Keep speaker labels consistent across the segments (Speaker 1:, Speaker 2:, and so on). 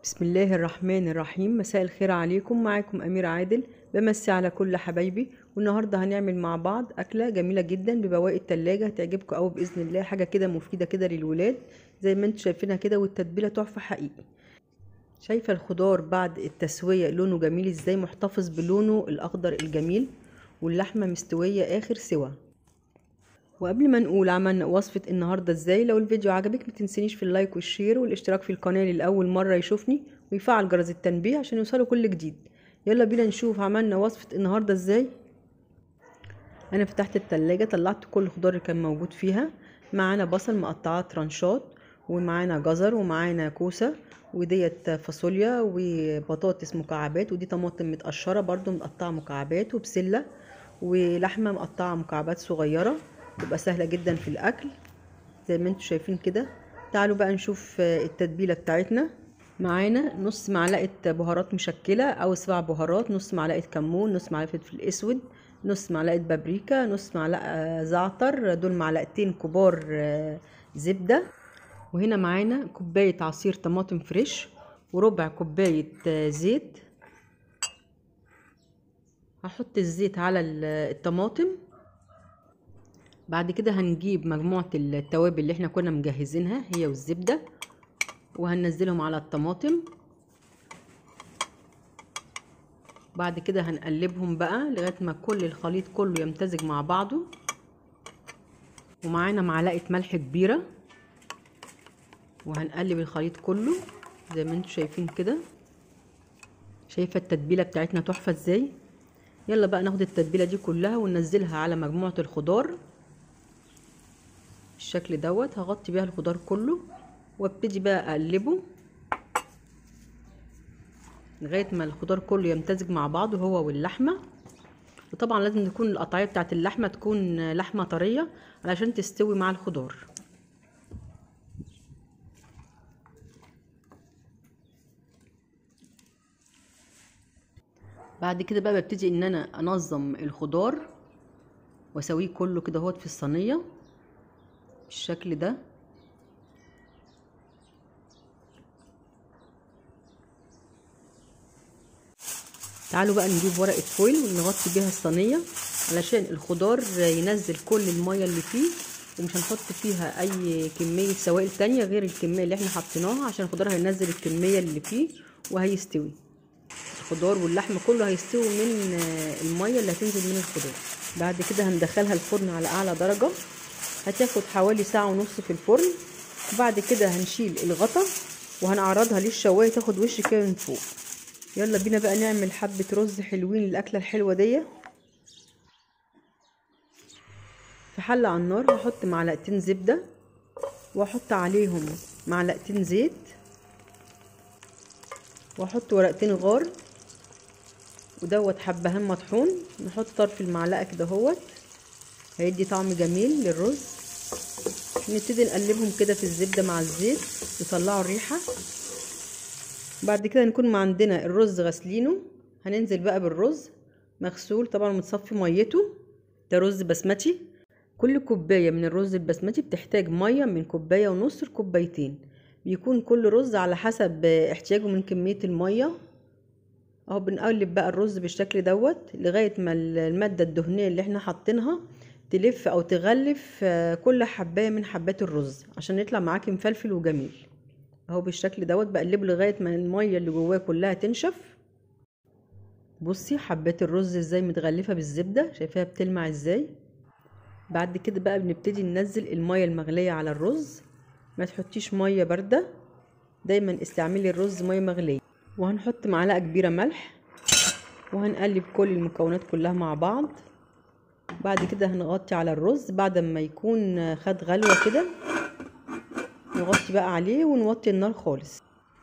Speaker 1: بسم الله الرحمن الرحيم مساء الخير عليكم معاكم أميرة عادل بمسي على كل حبايبي والنهاردة هنعمل مع بعض أكلة جميلة جدا ببواقي التلاجة هتعجبكم أوي بإذن الله حاجة كده مفيدة كده للولاد زي ما انتوا شايفينها كده والتتبيلة تحفة حقيقي شايفة الخضار بعد التسوية لونه جميل ازاي محتفظ بلونه الأخضر الجميل واللحمة مستوية آخر سوا وقبل ما نقول عملنا وصفة النهاردة ازاي لو الفيديو عجبك متنسينيش في اللايك والشير والاشتراك في القناة للأول مرة يشوفني ويفعل جرس التنبيه عشان يوصله كل جديد يلا بينا نشوف عملنا وصفة النهاردة ازاي انا فتحت التلاجة طلعت كل الخضار اللي كان موجود فيها معانا بصل مقطعاه ترانشات ومعانا جزر ومعانا كوسة وديت فاصوليا وبطاطس مكعبات ودي طماطم متقشرة برضو متقطعة مكعبات وبسلة ولحمة مقطعة مكعبات صغيرة تبقى سهلة جدا في الأكل زي ما انتوا شايفين كده تعالوا بقى نشوف التتبيلة بتاعتنا معانا نص معلقة بهارات مشكلة أو سبع بهارات نص معلقة كمون نص معلقة فلفل أسود نص معلقة بابريكا نص معلقة زعتر دول معلقتين كبار زبدة وهنا معانا كوباية عصير طماطم فريش وربع كوباية زيت هحط الزيت على الطماطم بعد كده هنجيب مجموعة التوابل اللي احنا كنا مجهزينها هي والزبدة وهننزلهم على الطماطم بعد كده هنقلبهم بقى لغاية ما كل الخليط كله يمتزج مع بعضه ومعانا معلقة ملح كبيرة وهنقلب الخليط كله زي ما انتوا شايفين كده شايفة التتبيلة بتاعتنا تحفة ازاي يلا بقى ناخد التتبيلة دي كلها وننزلها على مجموعة الخضار بالشكل دوت هغطي بيها الخضار كله وابتدي بقى اقلبه لغايه ما الخضار كله يمتزج مع بعضه هو واللحمه وطبعا لازم تكون القطعيه بتاعت اللحمه تكون لحمه طريه علشان تستوي مع الخضار بعد كده بقى ببتدي ان انا انظم الخضار واسويه كله كده اهوت في الصينيه بالشكل ده تعالوا بقى نجيب ورقة فويل ونغطي بيها الصينية علشان الخضار ينزل كل المية اللي فيه ومش هنحط فيها اي كمية سوائل تانية غير الكمية اللي احنا حطيناها عشان الخضار هينزل الكمية اللي فيه وهيستوي الخضار واللحم كله هيستوي من المية اللي هتنزل من الخضار بعد كده هندخلها الفرن على اعلى درجة هتاخد حوالي ساعة ونص في الفرن وبعد كده هنشيل الغطا وهنعرضها للشواية تاخد وش كده من فوق يلا بينا بقى نعمل حبة رز حلوين للأكلة الحلوة دي في حلة على النار هحط معلقتين زبدة واحط عليهم معلقتين زيت واحط ورقتين غار ودوت حبهان مطحون نحط طرف المعلقة كده اهوت هيدي طعم جميل للرز نبتدي نقلبهم كده في الزبدة مع الزيت يطلعوا الريحة بعد كده نكون ما عندنا الرز غسلينه هننزل بقى بالرز مغسول طبعا متصفي ميته ده رز بسمتي كل كوبايه من الرز البسمتي بتحتاج ميه من كوبايه ونص لكوبايتين بيكون كل رز على حسب احتياجه من كميه الميه اهو بنقلب بقى الرز بالشكل دوت لغايه ما الماده الدهنيه اللي احنا حاطينها تلف او تغلف كل حبايه من حبات الرز عشان يطلع معاكي مفلفل وجميل اهو بالشكل دوت بقلبه لغايه ما الميه اللي جواه كلها تنشف بصي حبات الرز ازاي متغلفه بالزبده شايفاها بتلمع ازاي بعد كده بقى بنبتدي ننزل الميه المغليه على الرز ما تحطيش ميه بارده دايما استعملي الرز ميه مغليه وهنحط معلقه كبيره ملح وهنقلب كل المكونات كلها مع بعض بعد كده هنغطي على الرز بعد ما يكون خد غلوه كده نغطي بقى عليه ونوطي النار خالص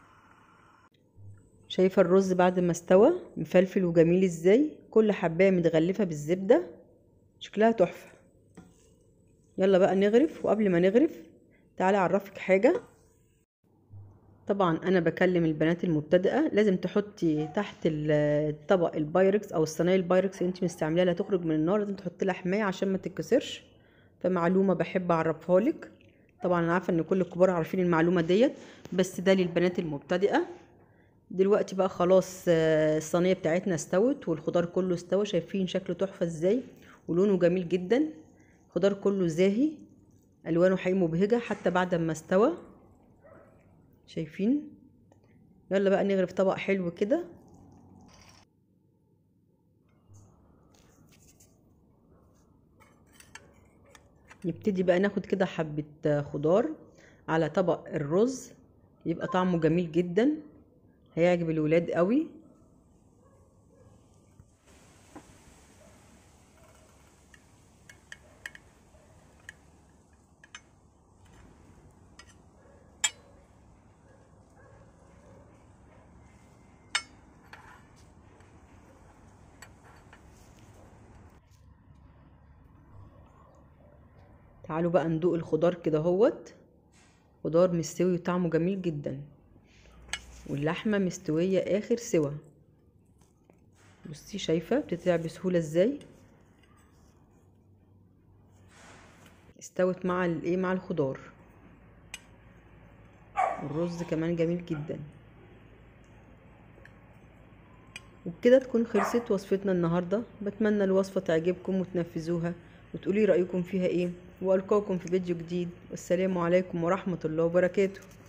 Speaker 1: شايفه الرز بعد ما استوى مفلفل وجميل ازاي كل حبايه متغلفه بالزبده شكلها تحفه يلا بقى نغرف وقبل ما نغرف تعالي اعرفك حاجه طبعا انا بكلم البنات المبتدئه لازم تحطي تحت الطبق البايركس او الصينيه البايركس اللي انت مستعمليها لا تخرج من النار لازم تحطي لها حمايه عشان ما تتكسرش فمعلومه بحب اعرفها لك طبعا انا عارفه ان كل الكبار عارفين المعلومه ديت بس ده للبنات المبتدئه دلوقتي بقى خلاص آه، الصينيه بتاعتنا استوت والخضار كله استوى شايفين شكله تحفه ازاي ولونه جميل جدا الخضار كله زاهي الوانه حقيقي مبهجه حتى بعد ما استوى شايفين يلا بقى نغرف طبق حلو كده نبتدي بقى ناخد كده حبة خضار على طبق الرز يبقى طعمه جميل جدا هيعجب الولاد قوي تعالوا بقى ندوق الخضار كده هوت خضار مستوي وطعمه جميل جدا واللحمه مستويه اخر سوا بصي شايفه بتتلع بسهوله ازاي استوت مع الايه مع الخضار الرز كمان جميل جدا وبكده تكون خلصت وصفتنا النهارده بتمنى الوصفه تعجبكم وتنفذوها وتقولي رايكم فيها ايه والقاكم في فيديو جديد والسلام عليكم ورحمه الله وبركاته